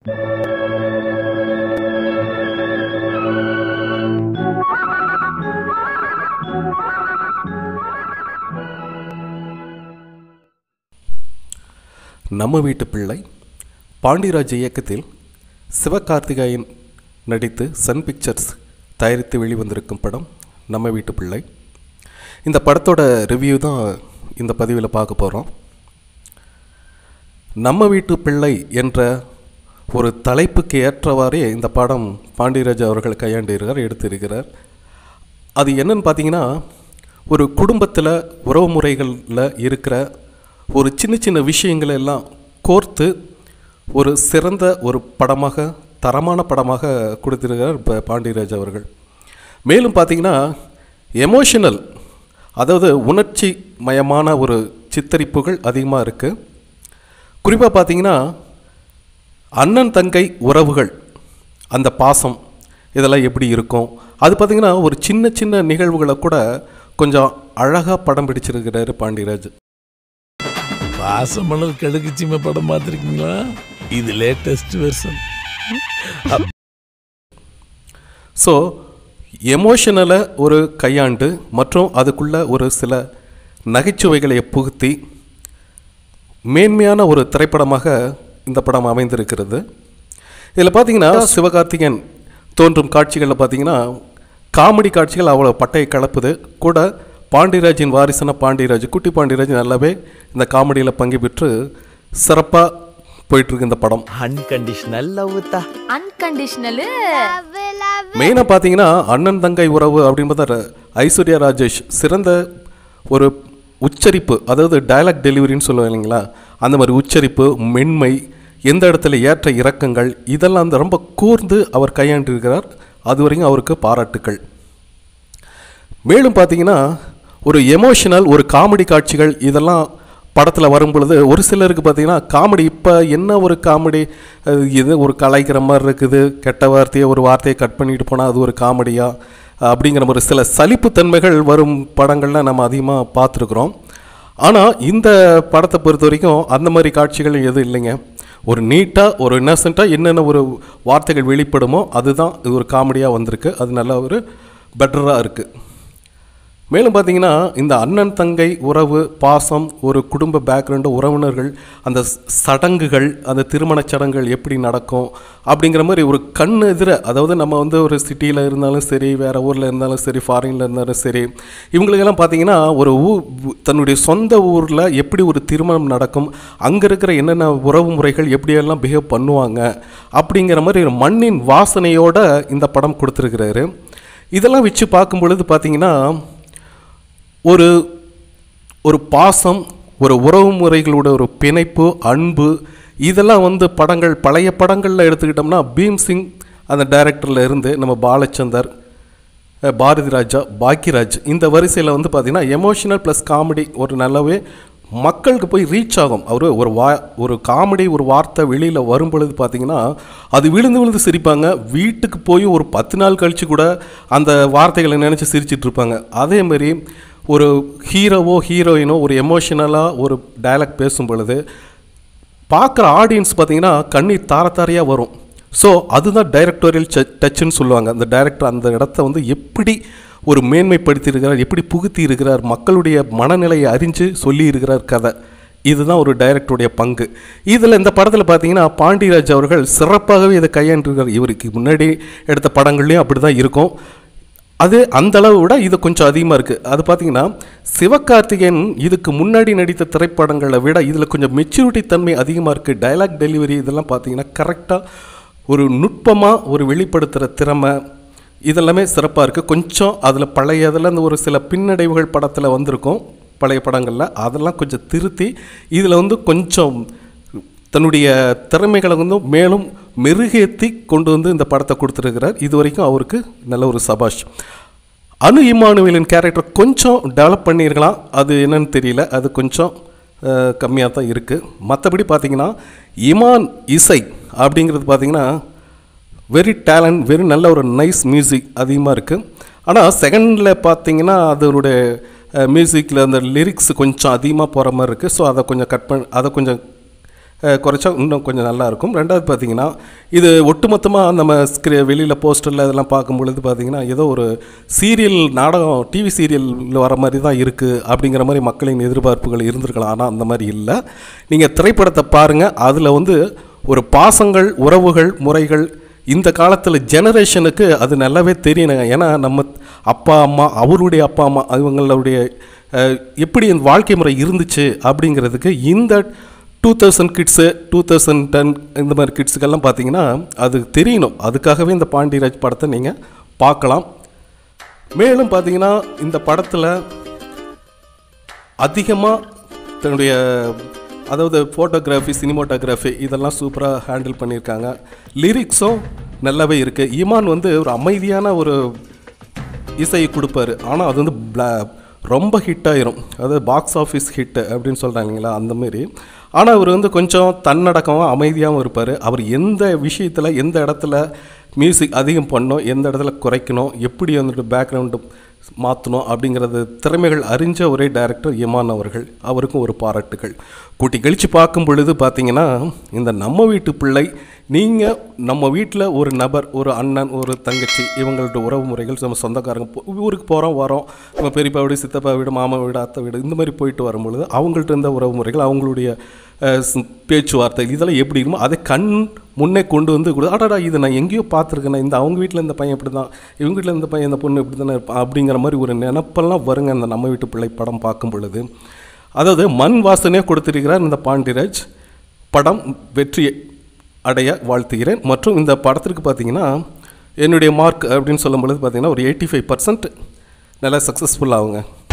நம்ம வீட்டு பிள்ளை பாண்டியராஜ் இயக்கத்தில் சிவகார்த்திகேயன் நடித்து சன் பிக்சர்ஸ் தயாரித்து வெளிவந்திருக்கும் படம் நம்ம வீட்டு பிள்ளை இந்த படத்தோட ரிவ்யூ தான் இந்த பதிவில் பார்க்க போகிறோம் நம்ம வீட்டு பிள்ளை என்ற ஒரு தலைப்புக்கு ஏற்றவாறே இந்த படம் பாண்டியராஜ் அவர்கள் கையாண்டிருக்கிறார் எடுத்திருக்கிறார் அது என்னன்னு பார்த்தீங்கன்னா ஒரு குடும்பத்தில் உறவு முறைகளில் இருக்கிற ஒரு சின்ன சின்ன விஷயங்களை எல்லாம் கோர்த்து ஒரு சிறந்த ஒரு படமாக தரமான படமாக கொடுத்திருக்கிறார் இப்போ பாண்டியராஜ் அவர்கள் மேலும் பார்த்தீங்கன்னா எமோஷனல் அதாவது உணர்ச்சி மயமான ஒரு சித்தரிப்புகள் அதிகமாக இருக்குது குறிப்பாக பார்த்தீங்கன்னா அண்ணன் தங்கை உறவுகள் அந்த பாசம் இதெல்லாம் எப்படி இருக்கும் அது பார்த்திங்கன்னா ஒரு சின்ன சின்ன நிகழ்வுகளை கூட கொஞ்சம் அழகாக படம் பிடிச்சிருக்கிறாரு பாண்டியராஜ் பாசமலர் கடுகுச்சிமை படம் பார்த்துருக்கீங்களா இது லேட்டஸ்ட் வெர்ஷன் ஸோ எமோஷனலை ஒரு கையாண்டு மற்றும் அதுக்குள்ள ஒரு சில நகைச்சுவைகளை புகுத்தி மேன்மையான ஒரு திரைப்படமாக இந்த படம் அமைந்திருக்கிறது இதில் பார்த்தீங்கன்னா சிவகார்த்திகேயன் தோன்றும் காட்சிகளில் பார்த்தீங்கன்னா காமெடி காட்சிகள் அவ்வளோ பட்டையை கலப்புது கூட பாண்டியராஜின் வாரிசான பாண்டியராஜ் குட்டி பாண்டியராஜ் நல்லாவே இந்த காமெடியில் பங்கு பெற்று சிறப்பாக போயிட்டுருக்கு இந்த படம் அன்கண்டிஷனல் லவ் தா அன்கண்டிஷனலு மெயினாக பார்த்தீங்கன்னா அண்ணன் தங்கை உறவு அப்படின்னு பார்த்தா ர- ஐஸ்வர்யா ராஜேஷ் சிறந்த ஒரு உச்சரிப்பு அதாவது டயலாக் டெலிவரின்னு சொல்லுவாங்க இல்லைங்களா அந்த மாதிரி உச்சரிப்பு மென்மை எந்த இடத்துல ஏற்ற இறக்கங்கள் இதெல்லாம் வந்து ரொம்ப கூர்ந்து அவர் கையாண்டிருக்கிறார் அது வரைக்கும் அவருக்கு பாராட்டுக்கள் மேலும் பார்த்தீங்கன்னா ஒரு எமோஷனல் ஒரு காமெடி காட்சிகள் இதெல்லாம் படத்தில் வரும் பொழுது ஒரு சிலருக்கு பார்த்தீங்கன்னா காமெடி இப்போ என்ன ஒரு காமெடி அஹ், இது ஒரு கலாய்க்கிற மாதிரி இருக்குது கெட்ட வார்த்தையை ஒரு வார்த்தையை கட் பண்ணிட்டு போனால் அது ஒரு காமெடியா அப்படிங்கிற ஒரு சில சலிப்புத்தன்மைகள் வரும் படங்களில் நம்ம அதிகமாக பார்த்துருக்குறோம் ஆனால் இந்த படத்தை பொறுத்த வரைக்கும் அந்த மாதிரி காட்சிகள் எதுவும் இல்லைங்க ஒரு நீட்டாக ஒரு இன்னசென்ட்டாக என்னென்ன ஒரு வார்த்தைகள் வெளிப்படுமோ அதுதான் இது ஒரு காமெடியாக வந்திருக்கு அது நல்ல ஒரு பெட்டராக இருக்குது மேலும் பார்த்தீங்கன்னா இந்த அண்ணன் தங்கை உறவு பாசம் ஒரு குடும்ப பேக்ரவுண்டு உறவினர்கள் அந்த ஸ்- சடங்குகள் அந்த திருமணச் சடங்குகள் எப்படி நடக்கும் அப்படிங்கிற மாதிரி ஒரு கண் எதிர அதாவது நம்ம வந்து ஒரு சிட்டியில் இருந்தாலும் சரி வேறு ஊரில் இருந்தாலும் சரி ஃபாரினில் இருந்தாலும் சரி இவங்களுக்கெல்லாம் பார்த்தீங்கன்னா ஒரு ஊ தன்னுடைய சொந்த ஊரில் எப்படி ஒரு திருமணம் நடக்கும் அங்கே இருக்கிற என்னென்ன உறவு முறைகள் எப்படியெல்லாம் பிஹேவ் பண்ணுவாங்க அப்படிங்கிற மாதிரி ஒரு மண்ணின் வாசனையோட இந்த படம் கொடுத்துருக்கிறாரு இதெல்லாம் வச்சு பார்க்கும் பொழுது பார்த்தீங்கன்னா ஒரு ஒரு பாசம் ஒரு உறவு முறைகளோட ஒரு பிணைப்பு அன்பு இதெல்லாம் வந்து படங்கள் பழைய படங்களில் எடுத்துக்கிட்டோம்னா பீம் சிங் அந்த டைரக்டரில் இருந்து நம்ம பாலச்சந்தர் அஹ், பாரதி ராஜா பாக்கியராஜ் இந்த வரிசையில் வந்து பார்த்திங்கன்னா எமோஷனல் ப்ளஸ் காமெடி ஒரு நல்லாவே மக்களுக்கு போய் ரீச் ஆகும் அவர் ஒரு வா ஒரு காமெடி ஒரு வார்த்தை வெளியில் வரும் பொழுது பார்த்தீங்கன்னா அது விழுந்து விழுந்து சிரிப்பாங்க வீட்டுக்கு போய் ஒரு பத்து நாள் கழித்து கூட அந்த வார்த்தைகளை நினச்சி சிரிச்சிட்டு இருப்பாங்க அதே மாதிரி ஒரு ஹீரோவோ ஹீரோயினோ ஒரு எமோஷனலாக ஒரு டயலாக் பேசும் பொழுது பார்க்குற ஆடியன்ஸ் பார்த்தீங்கன்னா கண்ணீர் தார தாரையாக வரும் ஸோ அதுதான் டைரக்டோரியல் டச்சுன்னு சொல்லுவாங்க அந்த டைரக்டர் அந்த இடத்த வந்து எப்படி ஒரு மேன்மைப்படுத்தி இருக்கிறார் எப்படி புகுத்தி இருக்கிறார் மக்களுடைய மனநிலையை அறிஞ்சு சொல்லி இருக்கிறார் கதை இதுதான் ஒரு டைரக்டருடைய பங்கு இதில் இந்த படத்தில் பார்த்தீங்கன்னா பாண்டியராஜ் அவர்கள் சிறப்பாகவே இதை கையாண்டிருக்கார் இவருக்கு முன்னாடி எடுத்த படங்கள்லையும் அப்படி தான் இருக்கும் அது அந்த அளவு விட இது கொஞ்சம் அதிகமாக இருக்குது அது பார்த்தீங்கன்னா சிவகார்த்திகேயன் இதுக்கு முன்னாடி நடித்த திரைப்படங்களை விட இதில் கொஞ்சம் மெச்சூரிட்டி தன்மை அதிகமாக இருக்குது டயலாக் டெலிவரி இதெல்லாம் பார்த்தீங்கன்னா கரெக்டாக ஒரு நுட்பமாக ஒரு வெளிப்படுத்துகிற திறமை இதெல்லாமே சிறப்பாக இருக்குது கொஞ்சம் அதில் பழைய இதில் இந்த ஒரு சில பின்னடைவுகள் படத்தில் வந்திருக்கும் பழைய படங்களில் அதெல்லாம் கொஞ்சம் திருத்தி இதில் வந்து கொஞ்சம் தன்னுடைய திறமைகளை வந்து மேலும் மெருகேற்றி கொண்டு வந்து இந்த படத்தை கொடுத்துருக்கிறார் இது வரைக்கும் அவருக்கு நல்ல ஒரு சபாஷ் அனு இமானுவேலின் கேரக்டர் கொஞ்சம் டெவலப் பண்ணியிருக்கலாம் அது என்னன்னு தெரியல அது கொஞ்சம் கம்மியாக தான் இருக்குது மற்றபடி பார்த்தீங்கன்னா இமான் இசை அப்படிங்கிறது பார்த்தீங்கன்னா வெரி டேலண்ட் வெரி நல்ல ஒரு நைஸ் மியூசிக் அதிகமாக இருக்குது ஆனால் செகண்டில் பார்த்தீங்கன்னா அதனுடைய மியூசிக்கில் அந்த லிரிக்ஸ் கொஞ்சம் அதிகமாக போகிற மாதிரி இருக்குது ஸோ அதை கொஞ்சம் கட் பண்ண அதை கொஞ்சம் அஹ், குறைச்சா இன்னும் கொஞ்சம் நல்லா இருக்கும் ரெண்டாவது பார்த்தீங்கன்னா இது ஒட்டுமொத்தமாக நம்ம ஸ்க்ரீ வெளியில் போஸ்டரில் இதெல்லாம் பார்க்கும் பொழுது பார்த்தீங்கன்னா ஏதோ ஒரு சீரியல் நாடகம் டிவி சீரியலில் வர மாதிரி தான் இருக்குது அப்படிங்கிற மாதிரி மக்களின் எதிர்பார்ப்புகள் இருந்திருக்கலாம் ஆனால் அந்த மாதிரி இல்லை நீங்கள் திரைப்படத்தை பாருங்கள் அதில் வந்து ஒரு பாசங்கள் உறவுகள் முறைகள் இந்த காலத்தில் ஜெனரேஷனுக்கு அது நல்லாவே தெரியணுங்க ஏன்னா நம்ம அப்பா அம்மா அவருடைய அப்பா அம்மா இவங்களுடைய அஹ், எப்படி இந்த வாழ்க்கை முறை இருந்துச்சு அப்படிங்கிறதுக்கு இந்த two thousand kids two thousand ten இந்த மாதிரி கிட்ஸுக்கெல்லாம் பார்த்தீங்கன்னா அது தெரியணும் அதுக்காகவே இந்த பாண்டியராஜ் படத்தை நீங்கள் பார்க்கலாம் மேலும் பார்த்தீங்கன்னா இந்த படத்தில் அதிகமாக தன்னுடைய அதாவது ஃபோட்டோகிராஃபி சினிமோட்டோகிராஃபி இதெல்லாம் சூப்பராக ஹேண்டில் பண்ணியிருக்காங்க லிரிக்ஸும் நல்லாவே இருக்குது ஈமான் வந்து ஒரு அமைதியான ஒரு இசையை கொடுப்பாரு ஆனால் அது வந்து bla- ரொம்ப ஹிட் ஆயிரும் அதாவது பாக்ஸ் ஆஃபீஸ் ஹிட் அப்படின்னு சொல்கிறாங்க இல்லைங்களா அந்த மாதிரி ஆனால் அவர் வந்து கொஞ்சம் தன்னடக்கமாக அமைதியாகவும் இருப்பார் அவர் எந்த விஷயத்தில் எந்த இடத்துல மியூசிக் அதிகம் பண்ணணும் எந்த இடத்துல குறைக்கணும் எப்படி வந்துட்டு பேக்ரவுண்டு மாற்றணும் அப்படிங்கிறது திறமைகள் அறிஞ்ச ஒரே டைரக்டர் இமான் அவர்கள் அவருக்கும் ஒரு பாராட்டுகள் கூட்டி கழித்து பார்க்கும் பொழுது பார்த்தீங்கன்னா இந்த நம்ம வீட்டு பிள்ளை நீங்கள் நம்ம வீட்டில் ஒரு நபர் ஒரு அண்ணன் ஒரு தங்கச்சி இவங்களோட உறவு முறைகள் நம்ம சொந்தக்காரங்க போ- ஊருக்கு போகிறோம் வரோம் நம்ம பெரியப்பா வீடு சித்தப்பா வீடு மாமா வீடு அத்தை வீடு இந்த மாதிரி போயிட்டு வரும்பொழுது அவங்கள்ட்ட இருந்த உறவு முறைகள் அவங்களுடைய அஹ், ஸ்- பேச்சுவார்த்தை இதெல்லாம் எப்படி இருக்குமோ அதை கண் முன்னே கொண்டு வந்து கொடு அடடா இது நான் எங்கேயோ பார்த்துருக்கேன் இந்த அவங்க வீட்டில் இந்த பையன் இப்படி தான் இவங்க வீட்டில் இந்த பையன் இந்த பொண்ணு இப்படி தானே இருப்பான் அப்படிங்கிற மாதிரி ஒரு நினப்பெல்லாம் வருங்க இந்த நம்ம வீட்டு பிள்ளை படம் பார்க்கும் பொழுது அதாவது மண் வாசனையே கொடுத்திருக்கிறார் இந்த பாண்டியராஜ் படம் வெற்றி அடைய வாழ்த்துகிறேன் மற்றும் இந்த படத்திற்கு பார்த்தீங்கன்னா என்னுடைய மார்க் அப்படின்னு சொல்லும் பொழுது பார்த்தீங்கன்னா ஒரு எயிட்டி ஃபைவ் பர்சன்ட் நல்லா சக்ஸஸ்ஃபுல் ஆகுங்க